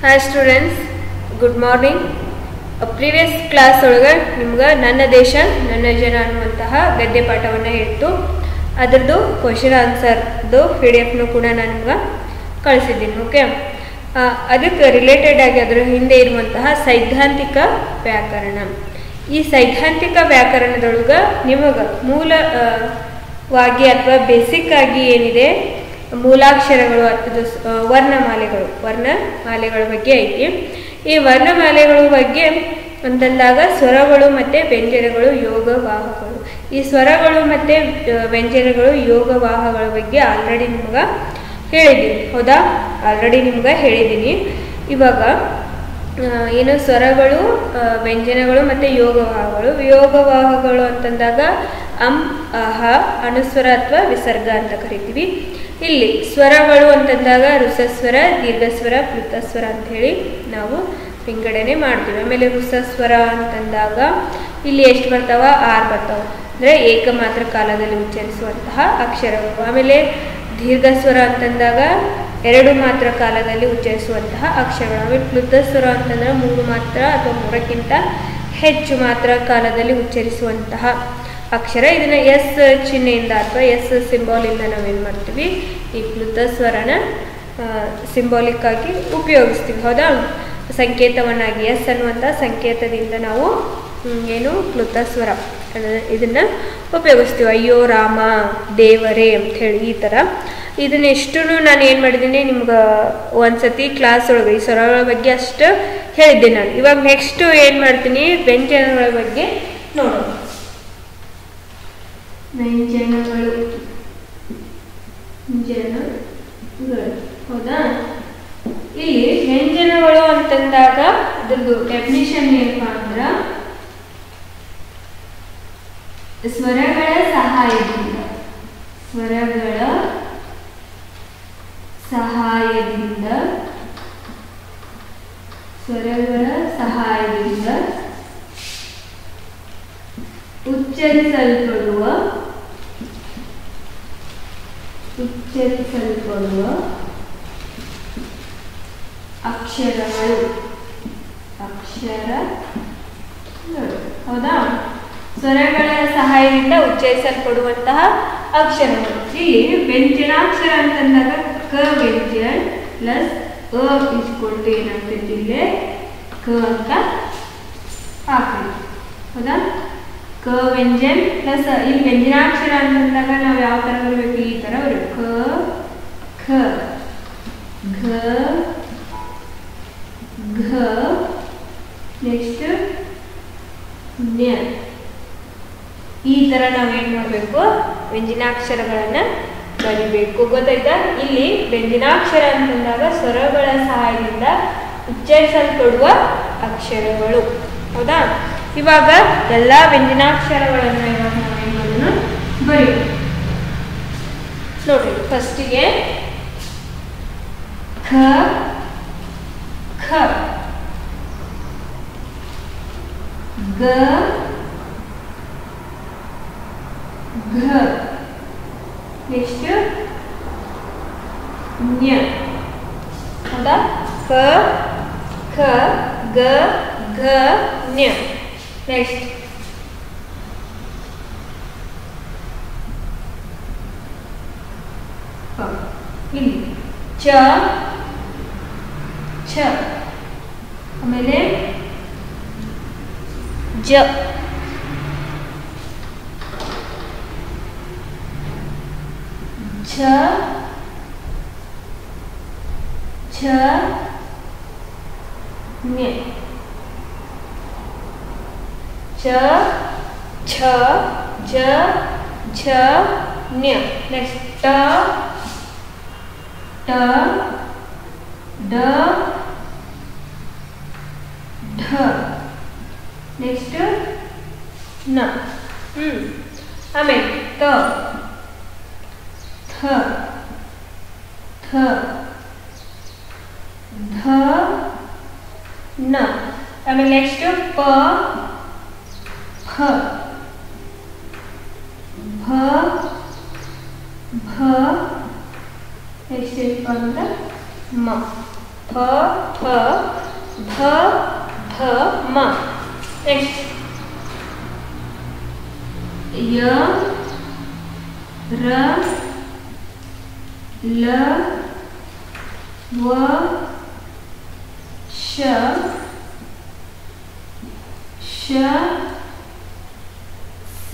hi students good morning previous class ಒಳಗೆ ನಿಮ್ಗೆ ನನ್ನ ದೇಶ ನನ್ನ ಜನ ಅನ್ನುವಂತಹ ಗದ್ಯ ಪಾಠವನ್ನು ಹೇಳ್ತು ಅದರದ್ದು ಕ್ವಶನ್ ಆನ್ಸರ್ದು ಪಿ ಡಿ ಎಫ್ನು ಕೂಡ ನಾನು ನಿಮ್ಗೆ ಕಳಿಸಿದ್ದೀನಿ ಓಕೆ ಅದಕ್ಕೆ ರಿಲೇಟೆಡ್ ಆಗಿ ಅದರ ಹಿಂದೆ ಇರುವಂತಹ ಸೈದ್ಧಾಂತಿಕ ವ್ಯಾಕರಣ ಈ ಸೈದ್ಧಾಂತಿಕ ವ್ಯಾಕರಣದೊಳಗೆ ನಿಮಗೆ ಮೂಲ ಆ, ವಾಗಿ ಅಥವಾ ಬೇಸಿಕ್ ಆಗಿ ಏನಿದೆ ಮೂಲಾಕ್ಷರಗಳು ಅಥವಾ ಸ್- ಆ, ವರ್ಣಮಾಲೆಗಳು ವರ್ಣಮಾಲೆಗಳ ಬಗ್ಗೆ ಐತಿ ಈ ವರ್ಣಮಾಲೆಗಳ ಬಗ್ಗೆ ಅಂತಂದಾಗ ಸ್ವರಗಳು ಮತ್ತು ವ್ಯಂಜನಗಳು ಯೋಗವಾಹಗಳು ಈ ಸ್ವರಗಳು ಮತ್ತು ಆ, ವ್ಯಂಜನಗಳು ಯೋಗವಾಹಗಳ ಬಗ್ಗೆ ಆಲ್ರೆಡಿ ನಿಮ್ಗೆ ಹೇಳಿದ್ದೀನಿ ಹೌದಾ ಆಲ್ರೆಡಿ ನಿಮ್ಗೆ ಹೇಳಿದ್ದೀನಿ ಇವಾಗ ಆ, ಏನು ಸ್ವರಗಳು ಆ, ವ್ಯಂಜನಗಳು ಮತ್ತು ಯೋಗವಾಹಗಳು ಯೋಗವಾಹಗಳು ಅಂತಂದಾಗ ಅಂ ಅಹ ಅನುಸ್ವರ ಅಥವಾ ವಿಸರ್ಗ ಅಂತ ಕರಿತೀವಿ ಇಲ್ಲಿ ಸ್ವರಗಳು ಅಂತಂದಾಗ ಋಸಸ್ವರ ದೀರ್ಘಸ್ವರ ಪ್ಲುತಸ್ವರ ಅಂತ ಹೇಳಿ ನಾವು ವಿಂಗಡಣೆ ಮಾಡ್ತೀವಿ ಆಮೇಲೆ ಋಸಸ್ವರ ಅಂತಂದಾಗ ಇಲ್ಲಿ ಎಷ್ಟು ಬರ್ತಾವ ಆರು ಬರ್ತಾವ ಅಂದರೆ ಏಕಮಾತ್ರ ಕಾಲದಲ್ಲಿ ಉಚ್ಚರಿಸುವಂತಹ ಅಕ್ಷರಗಳು ಆಮೇಲೆ ದೀರ್ಘಸ್ವರ ಅಂತಂದಾಗ ಎರಡು ಮಾತ್ರ ಕಾಲದಲ್ಲಿ ಉಚ್ಚರಿಸುವಂತಹ ಅಕ್ಷರಗಳು ಆಮೇಲೆ ಪ್ಲುತಸ್ವರ ಅಂತಂದ್ರೆ ಮೂರು ಮಾತ್ರ ಅಥವಾ ಮೂರಕ್ಕಿಂತ ಹೆಚ್ಚು ಮಾತ್ರ ಕಾಲದಲ್ಲಿ ಉಚ್ಚರಿಸುವಂತಹ ಅಕ್ಷರ ಇದನ್ನ ಎಸ್ ಚಿಹ್ನೆಯಿಂದ ಅಥವಾ ಎಸ್ ಸಿಂಬಾಲಿಂದ ನಾವೇನು ಮಾಡ್ತೀವಿ ಈ ಪ್ಲುತಸ್ವರನ ಸಿಂಬಾಲಿಕ್ ಆಗಿ ಉಪಯೋಗಿಸ್ತೀವಿ ಹೌದಾ ಸಂಕೇತವನ್ನಾಗಿ ಎಸ್ ಅನ್ನುವಂಥ ಸಂಕೇತದಿಂದ ನಾವು ಹ್ಮ್, ಏನು ಪ್ಲುತಸ್ವರ ಅದನ್ನ- ಇದನ್ನ ಉಪಯೋಗಿಸ್ತೀವಿ ಅಯ್ಯೋ ರಾಮ ದೇವರೇ ಅಂತ ಹೇಳಿ ಈ ಥರ ಇದನ್ನೆಷ್ಟು ನಾನು ಏನು ಮಾಡಿದ್ದೀನಿ ನಿಮ್ಗೆ ಒಂದ್ಸತಿ ಕ್ಲಾಸ್ ಒಳಗೆ ಈ ಸ್ವರಗಳ ಬಗ್ಗೆ ಅಷ್ಟು ಹೇಳಿದ್ದೆ ನಾನು ಇವಾಗ ನೆಕ್ಸ್ಟ್ ಏನು ಮಾಡ್ತೀನಿ ವ್ಯಂಜನಗಳ ಬಗ್ಗೆ ನೋಡೋಣ ವ್ಯಂಜನಗಳು ವ್ಯಂಜನಗಳು ಹೌದಾ ಇಲ್ಲಿ ವ್ಯಂಜನಗಳು ಅಂತಂದಾಗ ಅದ್ರದ್ದು ಡೆಫಿನಿಷನ್ ಏನಪ್ಪಾ ಅಂದ್ರ ಸ್ವರಗಳ ಸಹಾಯದಿಂದ ಸ್ವರಗಳ ಸಹಾಯದಿಂದ ಸ್ವರಗಳ ಸಹಾಯದಿಂದ ಉಚ್ಚರಿಸಲ್ಪಡುವ ಉಚ್ಚರಿಸಲ್ಪಡುವ ಅಕ್ಷರಗಳು ಅಕ್ಷರಗಳು ಹೌದಾ ಸ್ವರಗಳ ಸಹಾಯದಿಂದ ಉಚ್ಚರಿಸಲ್ಪಡುವಂತಹ ಅಕ್ಷರಗಳು ಇಲ್ಲಿ ವ್ಯಂಜನಾಕ್ಷರ ಅಂತಂದಾಗ ಕ ವ್ಯಂಜನ್ ಪ್ಲಸ್ ಅ ಇಸ್ಕೊಟ್ಟು ಏನಾಗ್ತೈತಿ ಇಲ್ಲಿ ಕ ಅಂತ ಹಾಕ್ರಿ ಹೌದಾ ಕ ವ್ಯಂಜನ್ ಪ್ಲಸ್ ಇಲ್ಲಿ ವ್ಯಂಜನಾಕ್ಷರ ಅಂತಂದಾಗ ನಾವು ಯಾವ ತರ ಬರಬೇಕು ಈ ತರ ಬರಬೇಕು ಕ ಖ ಘ ಘ ನೆಕ್ಸ್ಟ್ ನ್ಯ ಈ ತರ ನಾವೇನ್ ಮಾಡಬೇಕು ವ್ಯಂಜನಾಕ್ಷರಗಳನ್ನ ಬರಿಬೇಕು ಗೊತ್ತಾಯ್ತಾ ಇಲ್ಲಿ ವ್ಯಂಜನಾಕ್ಷರ ಅಂತಂದಾಗ ಸ್ವರಗಳ ಸಹಾಯದಿಂದ ಉಚ್ಚರಿಸಲ್ಪಡುವ ಅಕ್ಷರಗಳು ಹೌದಾ ಇವಾಗ ಎಲ್ಲ ವ್ಯಂಜನಾಕ್ಷರಗಳನ್ನ ಇವಾಗ ನಾವೇನ್ ಮಾಡೋಣ ಬರೀಬೇಕು ನೋಡ್ರಿ ಫಸ್ಟಿಗೆ ಖ ಖ ಗ ಘ ನೆಕ್ಸ್ಟ್ ನ್ಯ ಹೌದಾ ಕ ಖ ಗ ಘ ನ್ಯ ನೆಕ್ಸ್ಟ್ ಇಲ್ಲಿ ಚ ಛ ಆಮೇಲೆ ಜ ಛ ಛ ನ್ಯ ಚ ಛ ಜ ಝ ನ್ಯ ನೆಕ್ಸ್ಟ್ ಟ ಟ ಡ ಢ ನೆಕ್ಸ್ಟ್ ನ ಹ್ಮ್ ಆಮೇಲೆ ತ ಥ ಥ ಧ ನ ಆಮೇಲೆ ನೆಕ್ಸ್ಟ್ ಪ ಫ ಭ ಭ ನೆಕ್ಸ್ಟ್ ಏನಪ್ಪ ಅಂದ್ರೆ ಮ ಫ ಫ ಭ ಧ ಮ ನೆಕ್ಸ್ಟ್ ಯ ರ ಲ ವ ಶ ಶ ಸ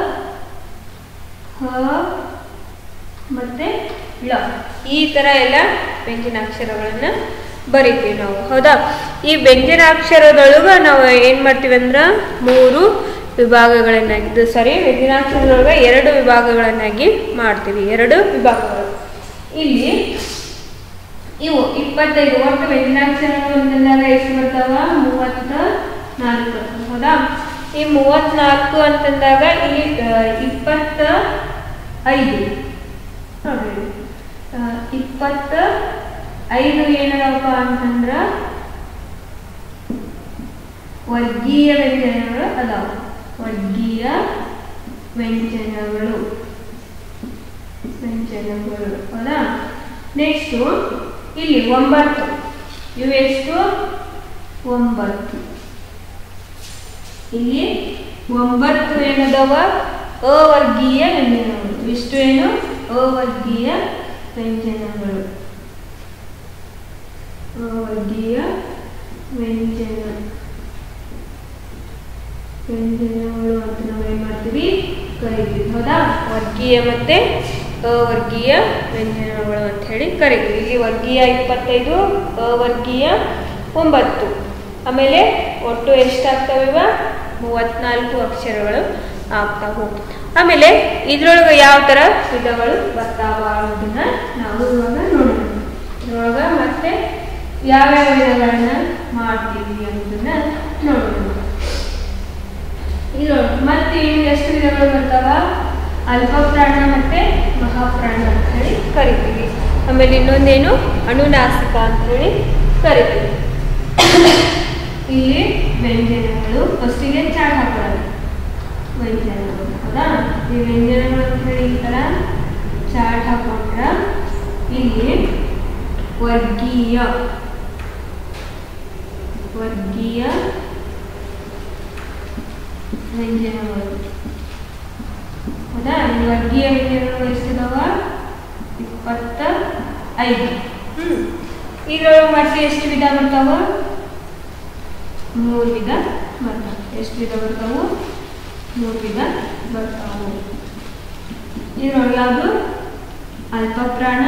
ಹ ಮತ್ತೆ ಳ ಈ ಥರ ಎಲ್ಲ ವ್ಯಂಜನಾಕ್ಷರಗಳನ್ನು ಬರಿತೀವಿ ನಾವು ಹೌದಾ ಈ ವ್ಯಂಜನಾಕ್ಷರದೊಳಗೆ ನಾವು ಏನು ಮಾಡ್ತೀವಿ ಅಂದ್ರೆ ಮೂರು ವಿಭಾಗಗಳನ್ನಾಗಿ ಇದು ಸಾರಿ ವ್ಯಂಜನಾಕ್ಷರದೊಳಗೆ ಎರಡು ವಿಭಾಗಗಳನ್ನಾಗಿ ಮಾಡ್ತೀವಿ ಎರಡು ವಿಭಾಗಗಳು ಇಲ್ಲಿ ಇವು ಇಪ್ಪತ್ತೈದು ಒಟ್ಟು ವ್ಯಂಜನಾಕ್ಷರಗಳು ಅಂತಂದಾಗ ಎಷ್ಟು ಬರ್ತಾವ ಮೂವತ್ತ ನಾಲ್ಕು ಹೌದಾ ಈ ಮೂವತ್ನಾಲ್ಕು ಅಂತಂದಾಗ ಇಲ್ಲಿ ಆ, ಇಪ್ಪತ್ತ ಐದು ನೋಡ್ರಿ ಆ, ಇಪ್ಪತ್ತ ಐದು ಏನದಪ್ಪ ಅಂತಂದ್ರ ವರ್ಗೀಯ ವ್ಯಂಜನಗಳು ಅದಾವ ವರ್ಗೀಯ ವ್ಯಂಜನಗಳು ವ್ಯಂಜನಗಳು ಹೌದಾ ನೆಕ್ಸ್ಟು ಇಲ್ಲಿ ಒಂಬತ್ತು ಇವು ಎಷ್ಟು ಒಂಬತ್ತು ಇಲ್ಲಿ ಒಂಬತ್ತು ಏನದವ ಅವರ್ಗೀಯ ವ್ಯಂಜನಗಳು ಇಷ್ಟು ಏನು ಅವರ್ಗೀಯ ವ್ಯಂಜನಗಳು ಅವರ್ಗೀಯ ವ್ಯಂಜನ ವ್ಯಂಜನಗಳು ಅಂತ ನಾವು ಏನ್ ಮಾಡ್ತೀವಿ ಕರಿತೀವಿ ಹೌದಾ ವರ್ಗೀಯ ಮತ್ತೆ ಅವರ್ಗೀಯ ವ್ಯಂಜನಗಳು ಅಂತ ಹೇಳಿ ಕರಿತೀವಿ ಇಲ್ಲಿ ವರ್ಗೀಯ ಇಪ್ಪತ್ತೈದು ಅವರ್ಗೀಯ ಒಂಬತ್ತು ಆಮೇಲೆ ಒಟ್ಟು ಎಷ್ಟಾಗ್ತವೆ ಇವ ಮೂವತ್ನಾಲ್ಕು ಅಕ್ಷರಗಳು ಆಗ್ತಾವು ಆಮೇಲೆ ಇದ್ರೊಳಗೆ ಯಾವ ಥರ ವಿಧಗಳು ಬರ್ತಾವ ಅನ್ನೋದನ್ನ ನಾವು ಇವಾಗ ನೋಡೋಣ ಇದ್ರೊಳಗೆ ಮತ್ತೆ ಯಾವ್ಯಾವ ವಿಧಗಳನ್ನ ಮಾಡ್ತೀವಿ ಅನ್ನೋದನ್ನ ನೋಡೋಣ ಇದು ಮತ್ತೆ ಇನ್ನು ಎಷ್ಟು ವಿಧಗಳು ಬರ್ತಾವ ಅಲ್ಪ ಪ್ರಾಣ ಮತ್ತೆ ಮಹಾಪ್ರಾಣ ಅಂತ ಹೇಳಿ ಕರಿತೀವಿ ಆಮೇಲೆ ಇನ್ನೊಂದೇನು ಅನುನಾಸಿಕ ಅಂತ ಹೇಳಿ ಕರಿತೀವಿ ಇಲ್ಲಿ ವ್ಯಂಜನಗಳು ಫಸ್ಟಿಗೆ ಚಾಟ್ ಹಾಕೊಳ್ಳೋದು ವ್ಯಂಜನಗಳು ಹೌದಾ ಈ ವ್ಯಂಜನಗಳು ಅಂತ ಹೇಳಿ ಈ ಥರ ಚಾಟ್ ಹಾಕೊಂಡ್ರ ಇಲ್ಲಿ ವರ್ಗೀಯ ವರ್ಗೀಯ ವ್ಯಂಜನಗಳು ಹೌದಾ ಈ ವರ್ಗೀಯ ವ್ಯಂಜನಗಳು ಎಷ್ಟಿದಾವ ಇಪ್ಪತ್ತ ಐದು ಹ್ಮ್ ಇದ್ರೊಳಗೆ ಮತ್ತೆ ಎಷ್ಟು ವಿಧ ಬರ್ತಾವ ಮೂರು ವಿಧ ಬರ್ತಾವ ಎಷ್ಟು ವಿಧ ಬರ್ತಾವು ಮೂರು ವಿಧ ಬರ್ತಾವು ಇದ್ರೊಳಗೆ ಯಾವುದು ಅಲ್ಪ ಪ್ರಾಣ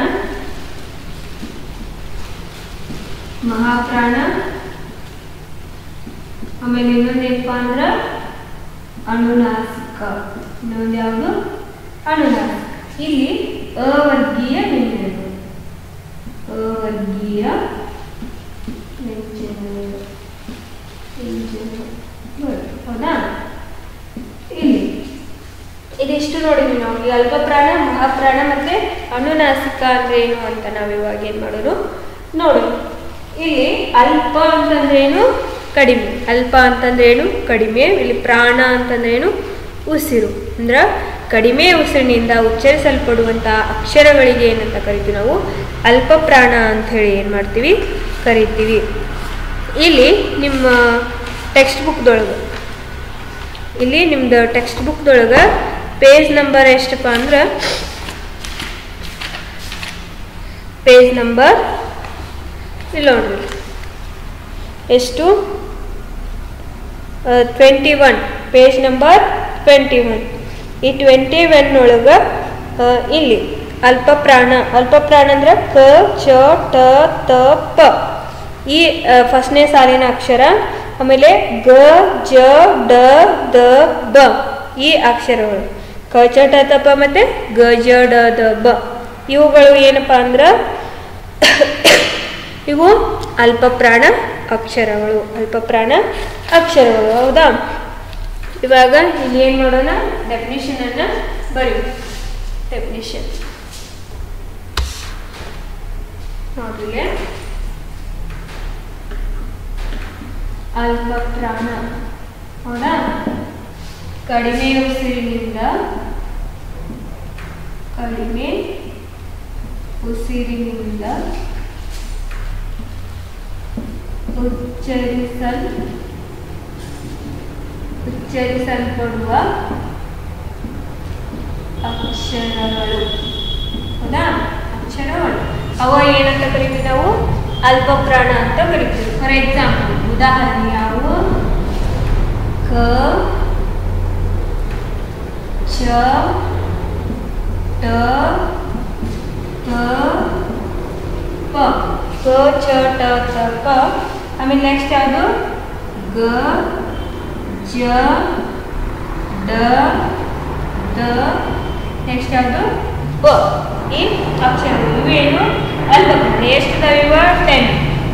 ಮಹಾಪ್ರಾಣ ಆಮೇಲೆ ಇನ್ನೊಂದೇನಪ್ಪ ಅಂದ್ರೆ ಅನುನಾಸಿಕ ಇನ್ನೊಂದು ಯಾವುದು ಅನುನಾಸಿಕ ಇಲ್ಲಿ ಅವರ್ಗೀಯ ವ್ಯಂಜನಗಳು ಅವರ್ಗೀಯ ವ್ಯಂಜನಗಳು ವ್ಯಂಜನಗಳು ಹೌದಾ ಇಲ್ಲಿ ಇದಿಷ್ಟು ನೋಡಿದ್ವಿ ನಾವು ಈ ಅಲ್ಪ ಪ್ರಾಣ ಮಹಾಪ್ರಾಣ ಮತ್ತೆ ಅನುನಾಸಿಕ ಅಂದ್ರೆ ಏನು ಅಂತ ನಾವು ಇವಾಗ ಏನ್ ಮಾಡೋದು ನೋಡೋಣ ಇಲ್ಲಿ ಅಲ್ಪ ಅಂತಂದ್ರೆ ಏನು ಕಡಿಮೆ ಅಲ್ಪ ಅಂತಂದ್ರೆ ಏನು ಕಡಿಮೆ ಇಲ್ಲಿ ಪ್ರಾಣ ಅಂತಂದ್ರೆ ಏನು ಉಸಿರು ಅಂದ್ರ ಕಡಿಮೆ ಉಸಿರಿನಿಂದ ಉಚ್ಚರಿಸಲ್ಪಡುವಂತ ಅಕ್ಷರಗಳಿಗೆ ಏನಂತ ಕರಿತೀವಿ ನಾವು ಅಲ್ಪ ಪ್ರಾಣ ಅಂತ ಹೇಳಿ ಏನು ಮಾಡ್ತೀವಿ ಕರಿತೀವಿ ಇಲ್ಲಿ ನಿಮ್ಮ ಟೆಕ್ಸ್ಟ್ ಬುಕ್ದೊಳಗೆ ಇಲ್ಲಿ ನಿಮ್ದು ಟೆಕ್ಸ್ಟ್ ಬುಕ್ದೊಳಗೆ ಪೇಜ್ ನಂಬರ್ ಎಷ್ಟಪ್ಪ ಅಂದ್ರೆ ಪೇಜ್ ನಂಬರ್ ಇಲ್ಲ ನೋಡ್ರಿ ಎಷ್ಟು twenty one page number twenty one ಈ ಟ್ವೆಂಟಿ ಒನ್ ಒಳಗೆ ಇಲ್ಲಿ ಅಲ್ಪ ಪ್ರಾಣ ಅಲ್ಪ ಪ್ರಾಣ ಅಂದ್ರೆ ಕ ಚ ಟ ತ ಪ ಈ ಫಸ್ಟ್ನೇ ಸಾಲಿನ ಅಕ್ಷರ ಆಮೇಲೆ ಗ ಜ ಡ ದ ಬ ಈ ಅಕ್ಷರಗಳು ಕ ಚ ಟ ತ ಪ ಮತ್ತೆ ಗ ಜ ಡ ದ ಬ ಇವುಗಳು ಏನಪ್ಪ ಅಂದ್ರೆ ಇವು ಅಲ್ಪ ಪ್ರಾಣ ಅಕ್ಷರಗಳು ಅಲ್ಪ ಪ್ರಾಣ ಅಕ್ಷರಗಳು ಹೌದಾ ಇವಾಗ ಇಲ್ಲಿ ಏನು ಮಾಡೋಣ ಡೆಫಿನಿಷನ್ ಅನ್ನ ಬರೀ ಡೆಫಿನಿಷನ್ ನೋಡ್ರಿ ಅಲ್ಪ ಪ್ರಾಣ ಹೌದಾ ಕಡಿಮೆ ಉಸಿರಿನಿಂದ ಕಡಿಮೆ ಉಸಿರಿನಿಂದ ಉಚ್ಚರಿಸಲ್ ಉಚ್ಚರಿಸಲ್ಪಡುವ ಅಕ್ಷರಗಳು ಹೌದಾ ಅಕ್ಷರಗಳು ಅವ ಏನಂತ ಕರಿತೀವಿ ನಾವು ಅಲ್ಪಪ್ರಾಣ ಅಂತ ಕರಿತೀವಿ ಫಾರ್ ಎಕ್ಸಾಂಪಲ್ ಉದಾಹರಣೆ ಯಾವುವು ಕ ಚ ಟ ತ ಪ ಕ ಚ ಟ ತ ಪ ಆಮೇಲೆ ನೆಕ್ಸ್ಟ್ ಯಾವುದು ಗ ಜ ಡ ದ ನೆಕ್ಸ್ಟ್ ಯಾವುದು ಪ ಈ ಅಕ್ಷರಗಳು ಇವೇನು ಅಲ್ಪಪ್ರಾಣ ಎಷ್ಟು ಅದಾವ ಇವ ಟೆನ್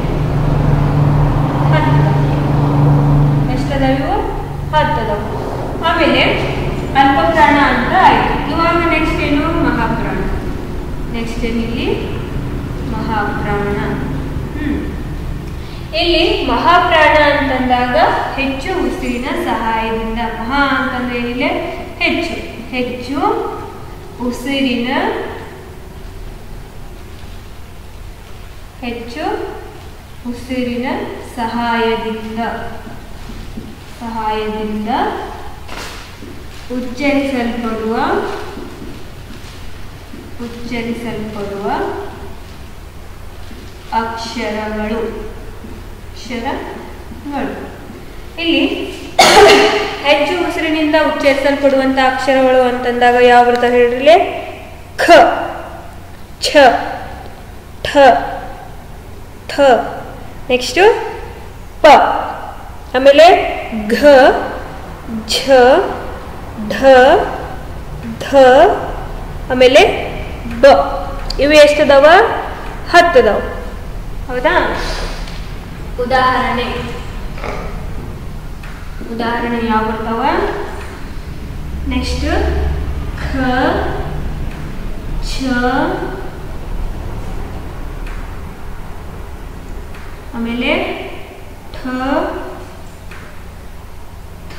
ಹತ್ತು ಎಷ್ಟು ಅದಾವ ಇವು ಹತ್ತು ಅದಾವ ಆಮೇಲೆ ಅಲ್ಪಪ್ರಾಣ ಅಂತ ಆಯ್ತು ಇವಾಗ ನೆಕ್ಸ್ಟ್ ಏನು ಮಹಾಪ್ರಾಣ ನೆಕ್ಸ್ಟ್ ಏನಿಲ್ಲಿ ಮಹಾಪ್ರಾಣ ಹ್ಮ್ ಇಲ್ಲಿ ಮಹಾಪ್ರಾಣ ಅಂತಂದಾಗ ಹೆಚ್ಚು ಉಸಿರಿನ ಸಹಾಯದಿಂದ ಮಹಾ ಅಂತಂದ್ರೆ ಏನಿಲ್ಲ ಹೆಚ್ಚು ಹೆಚ್ಚು ಉಸಿರಿನ ಹೆಚ್ಚು ಉಸಿರಿನ ಸಹಾಯದಿಂದ ಸಹಾಯದಿಂದ ಉಚ್ಚರಿಸಲ್ಪಡುವ ಉಚ್ಚರಿಸಲ್ಪಡುವ ಅಕ್ಷರಗಳು ಅಕ್ಷರಗಳು ಇಲ್ಲಿ ಹೆಚ್ಚು ಉಸಿರಿನಿಂದ ಉಚ್ಚರಿಸಲ್ಪಡುವಂತ ಅಕ್ಷರಗಳು ಅಂತಂದಾಗ ಯಾವ ಬರ್ತಾವೆ ಹೇಳ್ರಿ ಖ ಛ ಠ ಥ ನೆಕ್ಸ್ಟು ಪ ಆಮೇಲೆ ಘ ಝ ಢ ಧ ಆಮೇಲೆ ಬ ಇವು ಎಷ್ಟದಾವ ಹತ್ತದವ ಹೌದಾ ಉದಾಹರಣೆ ಉದಾಹರಣೆ ಯಾವ ಬರ್ತಾವ ನೆಕ್ಸ್ಟ್ ಖ ಛ ಆಮೇಲೆ ಠ ಥ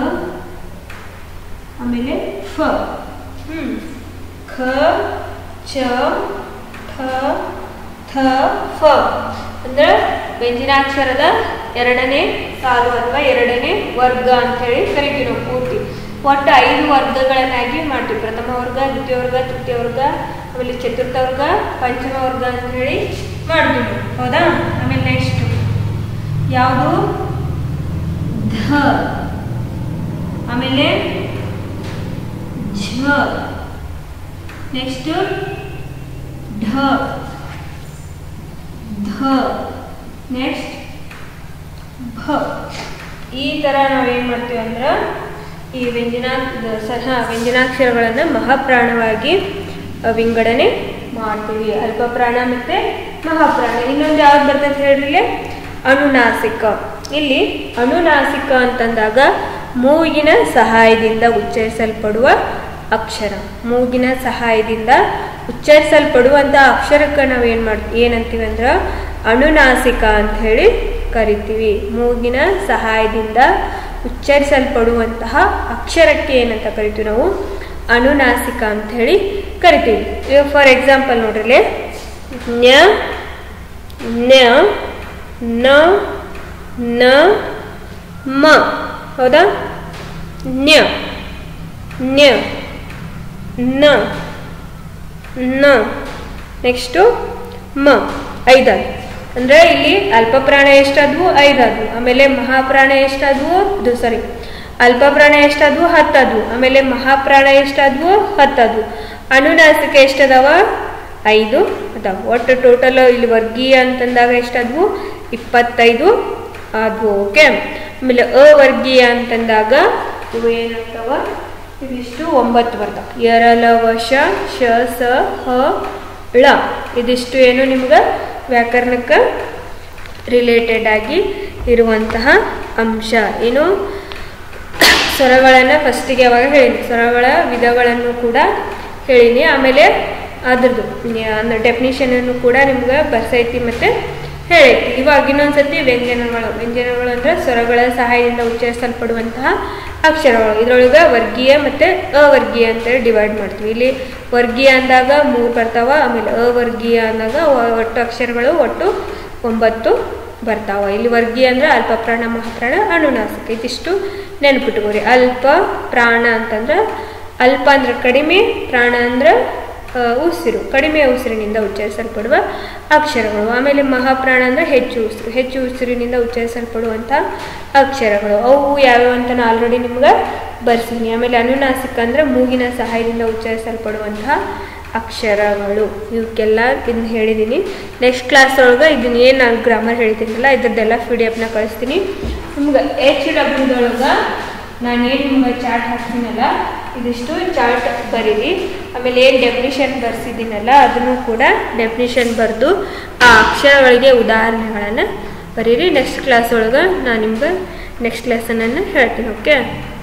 ಆಮೇಲೆ ಫ ಹ್ಮ್ ಖ ಚ ಠ ಥ ಫ ಅಂದ್ರೆ ವ್ಯಂಜನಾಕ್ಷರದ ಎರಡನೇ ಸಾಲು ಅಥವಾ ಎರಡನೇ ವರ್ಗ ಅಂತ ಹೇಳಿ ಕರಿತೀವಿ ನಾವು ಪೂರ್ತಿ ಒಟ್ಟು ಐದು ವರ್ಗಗಳನ್ನಾಗಿ ಮಾಡ್ತೀವಿ ಪ್ರಥಮ ವರ್ಗ ದ್ವಿತೀಯ ವರ್ಗ ತೃತೀಯ ವರ್ಗ ಆಮೇಲೆ ಚತುರ್ಥ ವರ್ಗ ಪಂಚಮ ವರ್ಗ ಅಂತ ಹೇಳಿ ಮಾಡ್ತೀವಿ ಹೌದಾ ಆಮೇಲೆ ನೆಕ್ಸ್ಟ್ ಯಾವುದು ಧ ಆಮೇಲೆ ಝ ನೆಕ್ಸ್ಟ್ ಢ ಧ ನೆಕ್ಸ್ಟ್ ಭ ಈ ಥರ ನಾವೇನು ಮಾಡ್ತೀವಿ ಅಂದ್ರೆ ಈ ವ್ಯಂಜನಾ ಸಹ ವ್ಯಂಜನಾಕ್ಷರಗಳನ್ನು ಮಹಾಪ್ರಾಣವಾಗಿ ಅ, ವಿಂಗಡಣೆ ಮಾಡ್ತೀವಿ ಅಲ್ಪಪ್ರಾಣ ಮತ್ತು ಮಹಾಪ್ರಾಣ ಇನ್ನೊಂದು ಯಾವ್ದು ಬರ್ತೈತೆ ಹೇಳ್ರಿ ಅನುನಾಸಿಕ ಇಲ್ಲಿ ಅನುನಾಸಿಕ ಅಂತಂದಾಗ ಮೂಗಿನ ಸಹಾಯದಿಂದ ಉಚ್ಚರಿಸಲ್ಪಡುವ ಅಕ್ಷರ ಮೂಗಿನ ಸಹಾಯದಿಂದ ಉಚ್ಚರಿಸಲ್ಪಡುವಂಥ ಅಕ್ಷರಕ್ಕೆ ನಾವು ಏನು ಮಾಡ್ ಏನಂತೀವಿ ಅಂದ್ರೆ ಅನುನಾಸಿಕ ಅಂತ ಹೇಳಿ ಕರಿತೀವಿ ಮೂಗಿನ ಸಹಾಯದಿಂದ ಉಚ್ಚರಿಸಲ್ಪಡುವಂತಹ ಅಕ್ಷರಕ್ಕೆ ಏನಂತ ಕರಿತೀವಿ ನಾವು ಅನುನಾಸಿಕ ಅಂತ ಹೇಳಿ ಕರಿತೀವಿ ಈಗ ಫಾರ್ ಎಕ್ಸಾಂಪಲ್ ನೋಡ್ರಿ ನ್ಯ ನ್ಯ ನ ನ ಮ ಹೌದಾ ನ್ಯ ನ್ಯ ನ ನ ನೆಕ್ಸ್ಟು ಮ ಐದಾರು ಅಂದರೆ ಇಲ್ಲಿ ಅಲ್ಪಪ್ರಾಣ ಎಷ್ಟಾದ್ವು ಐದಾದ್ವು ಆಮೇಲೆ ಮಹಾಪ್ರಾಣ ಎಷ್ಟಾದ್ವು ಅದು ಸಾರಿ ಅಲ್ಪಪ್ರಾಣ ಎಷ್ಟಾದ್ವು ಹತ್ತಾದ್ವು ಆಮೇಲೆ ಮಹಾಪ್ರಾಣ ಎಷ್ಟಾದ್ವು ಹತ್ತಾದ್ವು ಅನುನಾಸಿಕ ಎಷ್ಟದಾವ ಐದು ಅದಾವ ಒಟ್ಟು ಟೋಟಲ್ ಇಲ್ಲಿ ವರ್ಗೀಯ ಅಂತಂದಾಗ ಎಷ್ಟಾದ್ವು ಇಪ್ಪತ್ತೈದು ಆದ್ವು ಓಕೆ ಆಮೇಲೆ ಅವರ್ಗೀಯ ಅಂತಂದಾಗ ಇವು ಏನಾಗ್ತಾವ ಇವಿಷ್ಟು ಒಂಬತ್ತು ಬರ್ತಾವ ಎರಲ ವಶ ಶ ಸ ಹ ಳ ಇದಿಷ್ಟು ಏನು ನಿಮ್ಗೆ ವ್ಯಾಕರಣಕ್ಕೆ ರಿಲೇಟೆಡ್ ಆಗಿ ಇರುವಂತಹ ಅಂಶ ಏನು ಸ್ವರಗಳನ್ನು ಫಸ್ಟಿಗೆ ಅವಾಗ ಹೇಳಿನಿ ಸ್ವರಗಳ ವಿಧಗಳನ್ನು ಕೂಡ ಹೇಳಿನಿ ಆಮೇಲೆ ಅದ್ರದ್ದು ಅಂದ್ರೆ ಡೆಫಿನಿಷನನ್ನು ಕೂಡ ನಿಮ್ಗೆ ಬರ್ಸೈತಿ ಮತ್ತು ಹೇಳೈತಿ ಇವಾಗ ಇನ್ನೊಂದ್ಸತಿ ವ್ಯಂಜನಗಳು ವ್ಯಂಜನಗಳು ಅಂದರೆ ಸ್ವರಗಳ ಸಹಾಯದಿಂದ ಉಚ್ಚರಿಸಲ್ಪಡುವಂತಹ ಅಕ್ಷರಗಳು ಇದರೊಳಗೆ ವರ್ಗೀಯ ಮತ್ತು ಅವರ್ಗೀಯ ಅಂತೇಳಿ ಡಿವೈಡ್ ಮಾಡ್ತೀವಿ ಇಲ್ಲಿ ವರ್ಗೀಯ ಅಂದಾಗ ಮೂರು ಬರ್ತಾವ ಆಮೇಲೆ ಅವರ್ಗೀಯ ಅಂದಾಗ ಒ- ಒಟ್ಟು ಅಕ್ಷರಗಳು ಒಟ್ಟು ಒಂಬತ್ತು ಬರ್ತಾವ ಇಲ್ಲಿ ವರ್ಗೀಯ ಅಂದ್ರೆ ಅಲ್ಪ ಪ್ರಾಣ ಮಹಾಪ್ರಾಣ ಅನುನಾಸಿಕ ಇದಿಷ್ಟು ನೆನಪಿಟ್ಕೋರಿ ಅಲ್ಪ ಪ್ರಾಣ ಅಂತಂದ್ರೆ ಅಲ್ಪ ಅಂದ್ರೆ ಕಡಿಮೆ ಪ್ರಾಣ ಅಂದ್ರೆ ಆ, ಉಸಿರು ಕಡಿಮೆ ಉಸಿರಿನಿಂದ ಉಚ್ಚರಿಸಲ್ಪಡುವ ಅಕ್ಷರಗಳು ಆಮೇಲೆ ಮಹಾಪ್ರಾಣ ಅಂದ್ರೆ ಹೆಚ್ಚು ಉಸಿರು ಹೆಚ್ಚು ಉಸಿರಿನಿಂದ ಉಚ್ಚರಿಸಲ್ಪಡುವಂಥ ಅಕ್ಷರಗಳು ಅವು ಯಾವ್ಯಾವ ಅಂತ ನಾನು ಆಲ್ರೆಡಿ ನಿಮ್ಗೆ ಬರ್ಸೀನಿ ಆಮೇಲೆ ಅನುನಾಸಿಕ ಅಂದ್ರೆ ಮೂಗಿನ ಸಹಾಯದಿಂದ ಉಚ್ಚರಿಸಲ್ಪಡುವಂತಹ ಅಕ್ಷರಗಳು ಇವಕ್ಕೆಲ್ಲ ಇದನ್ನ ಹೇಳಿದ್ದೀನಿ ನೆಕ್ಸ್ಟ್ ಕ್ಲಾಸ್ ಒಳಗೆ ಇದನ್ನ ಏನು ನಾನು ಗ್ರಾಮರ್ ಹೇಳ್ತೀನಲ್ಲ ಇದ್ರದ್ದೆಲ್ಲ ಪಿ ಡಿ ಎಫ್ನ ಕಳಿಸ್ತೀನಿ ನಿಮ್ಗೆ ಎಚ್ ಡಬ್ಲ್ಯೂದೊಳಗೆ ನಾನು ಏನು ನಿಮ್ಗೆ ಚಾರ್ಟ್ ಹಾಕ್ತೀನಲ್ಲ ಇದಿಷ್ಟು ಚಾರ್ಟ್ ಬರೀರಿ ಆಮೇಲೆ ಏನು ಡೆಫಿನಿಷನ್ ಬರ್ಸಿದ್ದೀನಲ್ಲ ಅದನ್ನು ಕೂಡ ಡೆಫಿನಿಷನ್ ಬರೆದು ಆ ಅಕ್ಷರಗಳಿಗೆ ಉದಾಹರಣೆಗಳನ್ನು ಬರೀರಿ ನೆಕ್ಸ್ಟ್ ಕ್ಲಾಸ್ ಒಳಗೆ ನಾನು ನಿಮ್ಗೆ ನೆಕ್ಸ್ಟ್ ಲೆಸನನ್ನು ಹೇಳ್ತೀನಿ ಓಕೆ